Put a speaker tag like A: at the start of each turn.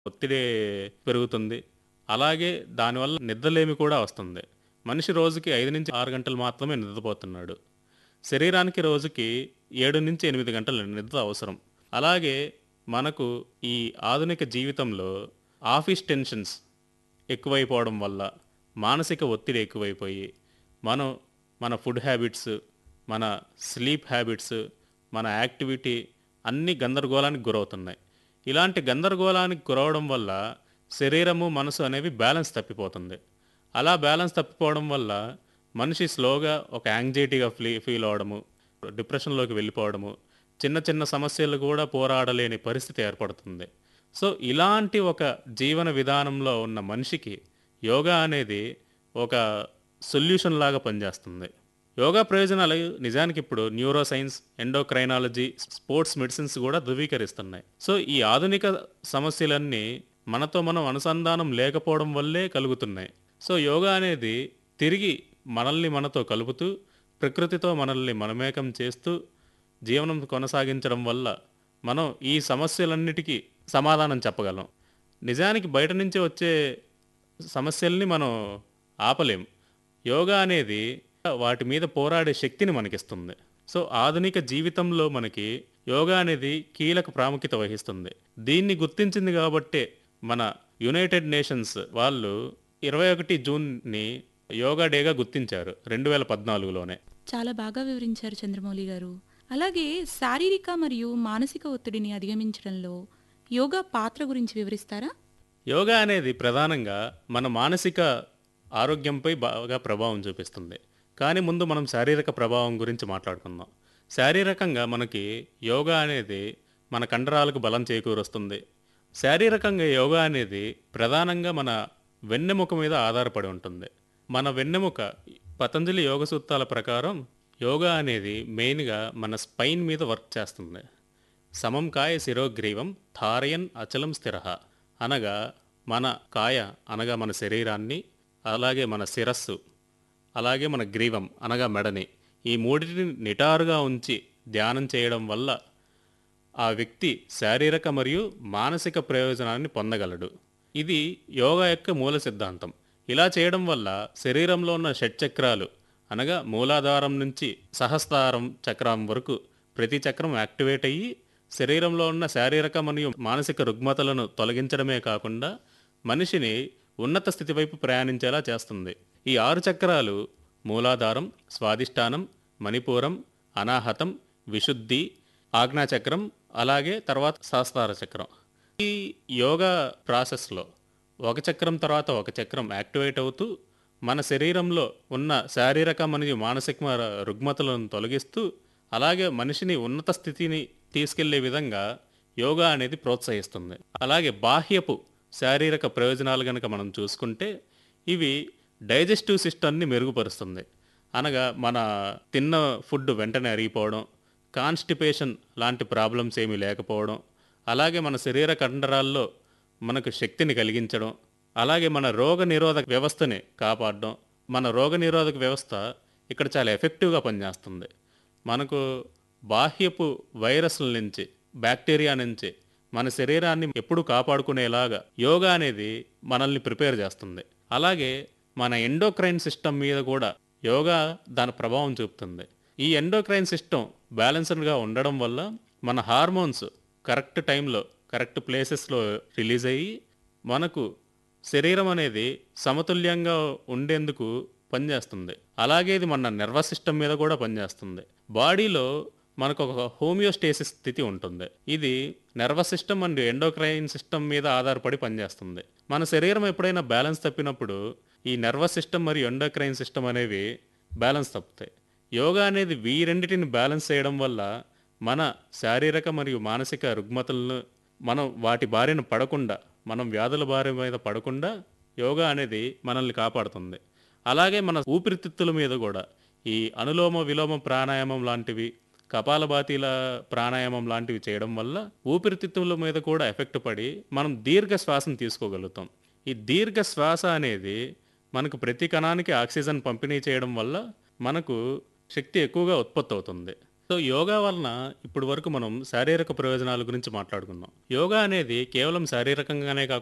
A: ఒత్తిడి పెరుగుతుంది అలాగే దానివల్ల నిద్రలేమి కూడా వస్తుంది మనిషి రోజుకి ఐదు నుంచి ఆరు గంటలు మాత్రమే నిద్రపోతున్నాడు శరీరానికి రోజుకి ఏడు నుంచి ఎనిమిది గంటల నిద్ర అవసరం అలాగే మనకు ఈ ఆధునిక జీవితంలో ఆఫీస్ టెన్షన్స్ ఎక్కువైపోవడం వల్ల మానసిక ఒత్తిడి ఎక్కువైపోయి మనం మన ఫుడ్ హ్యాబిట్స్ మన స్లీప్ హ్యాబిట్స్ మన యాక్టివిటీ అన్ని గందరగోళానికి గురవుతున్నాయి ఇలాంటి గందరగోళానికి గురవడం వల్ల శరీరము మనసు అనేవి బ్యాలెన్స్ తప్పిపోతుంది అలా బ్యాలెన్స్ తప్పిపోవడం వల్ల మనిషి స్లోగా ఒక యాంగ్జైటీగా ఫీ ఫీల్ అవడము డిప్రెషన్లోకి వెళ్ళిపోవడము చిన్న చిన్న సమస్యలు కూడా పోరాడలేని పరిస్థితి ఏర్పడుతుంది సో ఇలాంటి ఒక జీవన విధానంలో ఉన్న మనిషికి యోగా అనేది ఒక సొల్యూషన్ లాగా పనిచేస్తుంది యోగా ప్రయోజనాలు నిజానికి ఇప్పుడు neuro science endocrinology sports medicines కూడా ధృవీకరిస్తున్నాయి సో ఈ ఆధునిక సమస్యలన్నీ మనతో మనం అనుసంధానం లేకపోవడం వల్లే కలుగుతున్నాయి సో యోగా అనేది తిరిగి మనల్ని మనతో కలుపుతూ ప్రకృతితో మనల్ని మనమేకం చేస్తూ జీవనం కొనసాగించడం వల్ల మనం ఈ సమస్యలన్నిటికీ సమాధానం చెప్పగలం నిజానికి బయట నుంచి వచ్చే సమస్యల్ని మనం ఆపలేం యోగా అనేది వాటి మీద పోరాడే శక్తిని మనకిస్తుంది సో ఆధునిక జీవితంలో మనకి యోగా అనేది కీలక ప్రాముఖ్యత వహిస్తుంది దీన్ని గుర్తించింది కాబట్టే మన యునైటెడ్ నేషన్స్ వాళ్ళు ఇరవై ఒకటి జూన్ని యోగా డేగా గుర్తించారు రెండు వేల పద్నాలుగులోనే
B: చాలా బాగా వివరించారు చంద్రమౌళి గారు అలాగే శారీరక మరియు మానసిక ఒత్తిడిని అధిగమించడంలో యోగా పాత్ర గురించి వివరిస్తారా
A: యోగా అనేది ప్రధానంగా మన మానసిక ఆరోగ్యంపై బాగా ప్రభావం చూపిస్తుంది కానీ ముందు మనం శారీరక ప్రభావం గురించి మాట్లాడుకుందాం శారీరకంగా మనకి యోగా అనేది మన కండరాలకు బలం చేకూరుస్తుంది శారీరకంగా యోగా అనేది ప్రధానంగా మన వెన్నెముక మీద ఆధారపడి ఉంటుంది మన వెన్నెముక పతంజలి యోగ సూత్రాల ప్రకారం యోగా అనేది మెయిన్గా మన స్పైన్ మీద వర్క్ చేస్తుంది సమం కాయ శిరోగ్రీవం ధారయన్ అచలం స్థిర అనగా మన కాయ అనగా మన శరీరాన్ని అలాగే మన శిరస్సు అలాగే మన గ్రీవం అనగా మెడని ఈ మూడింటిని నిటారుగా ఉంచి ధ్యానం చేయడం వల్ల ఆ వ్యక్తి శారీరక మరియు మానసిక ప్రయోజనాన్ని పొందగలడు ఇది యోగా యొక్క మూల సిద్ధాంతం ఇలా చేయడం వల్ల శరీరంలో ఉన్న షట్చక్రాలు అనగా మూలాధారం నుంచి సహస్రారం చక్రం వరకు ప్రతి చక్రం యాక్టివేట్ అయ్యి శరీరంలో ఉన్న శారీరక మరియు మానసిక రుగ్మతలను తొలగించడమే కాకుండా మనిషిని ఉన్నత స్థితి వైపు ప్రయాణించేలా చేస్తుంది ఈ ఆరు చక్రాలు మూలాధారం స్వాదిష్టానం మణిపూరం అనాహతం విశుద్ధి ఆజ్ఞాచక్రం అలాగే తర్వాత సహస్రార చక్రం ఈ యోగా ప్రాసెస్లో ఒక చక్రం తర్వాత ఒక చక్రం యాక్టివేట్ అవుతూ మన శరీరంలో ఉన్న శారీరక మరియు మానసిక రుగ్మతలను తొలగిస్తూ అలాగే మనిషిని ఉన్నత స్థితిని తీసుకెళ్లే విధంగా యోగా అనేది ప్రోత్సహిస్తుంది అలాగే బాహ్యపు శారీరక ప్రయోజనాలు కనుక మనం చూసుకుంటే ఇవి డైజెస్టివ్ సిస్టమ్ని మెరుగుపరుస్తుంది అనగా మన తిన్న ఫుడ్ వెంటనే అరిగిపోవడం కాన్స్టిపేషన్ లాంటి ప్రాబ్లమ్స్ ఏమీ లేకపోవడం అలాగే మన శరీర కండరాల్లో మనకు శక్తిని కలిగించడం అలాగే మన రోగ నిరోధక వ్యవస్థని కాపాడడం మన రోగ నిరోధక వ్యవస్థ ఇక్కడ చాలా ఎఫెక్టివ్గా పనిచేస్తుంది మనకు బాహ్యపు వైరస్ల నుంచి బ్యాక్టీరియా నుంచి మన శరీరాన్ని ఎప్పుడు కాపాడుకునేలాగా యోగా అనేది మనల్ని ప్రిపేర్ చేస్తుంది అలాగే మన ఎండోక్రైన్ సిస్టమ్ మీద కూడా యోగా దాని ప్రభావం చూపుతుంది ఈ ఎండోక్రైన్ సిస్టమ్ బ్యాలెన్స్డ్గా ఉండడం వల్ల మన హార్మోన్స్ కరెక్ట్ టైంలో కరెక్ట్ ప్లేసెస్లో రిలీజ్ అయ్యి మనకు శరీరం అనేది సమతుల్యంగా ఉండేందుకు పనిచేస్తుంది అలాగే ఇది మన నర్వస్ సిస్టమ్ మీద కూడా పనిచేస్తుంది బాడీలో మనకు ఒక హోమియోస్టేసిస్ స్థితి ఉంటుంది ఇది nervous system and endocrine system మీద ఆధారపడి పనిచేస్తుంది మన శరీరం ఎప్పుడైనా బ్యాలెన్స్ తప్పినప్పుడు ఈ నర్వస్ సిస్టమ్ మరియు ఎండోక్రైన్ సిస్టమ్ అనేవి బ్యాలెన్స్ తప్పుతాయి యోగా అనేది వీ రెండిటిని బ్యాలెన్స్ చేయడం వల్ల మన శారీరక మరియు మానసిక రుగ్మతలను మనం వాటి బారిన పడకుండా మనం వ్యాధుల బారి మీద పడకుండా యోగా అనేది మనల్ని కాపాడుతుంది అలాగే మన ఊపిరితిత్తుల మీద కూడా ఈ అనులోమ విలోమ ప్రాణాయామం లాంటివి కపాలభాతీల ప్రాణాయామం లాంటివి చేయడం వల్ల ఊపిరితిత్తుల మీద కూడా ఎఫెక్ట్ పడి మనం దీర్ఘ శ్వాసను తీసుకోగలుగుతాం ఈ దీర్ఘ శ్వాస అనేది మనకు ప్రతి కణానికి ఆక్సిజన్ పంపిణీ చేయడం వల్ల మనకు శక్తి ఎక్కువగా ఉత్పత్తి అవుతుంది సో యోగా వలన ఇప్పుడు వరకు మనం శారీరక ప్రయోజనాల గురించి మాట్లాడుకుందాం యోగా అనేది కేవలం శారీరకంగానే కాకుండా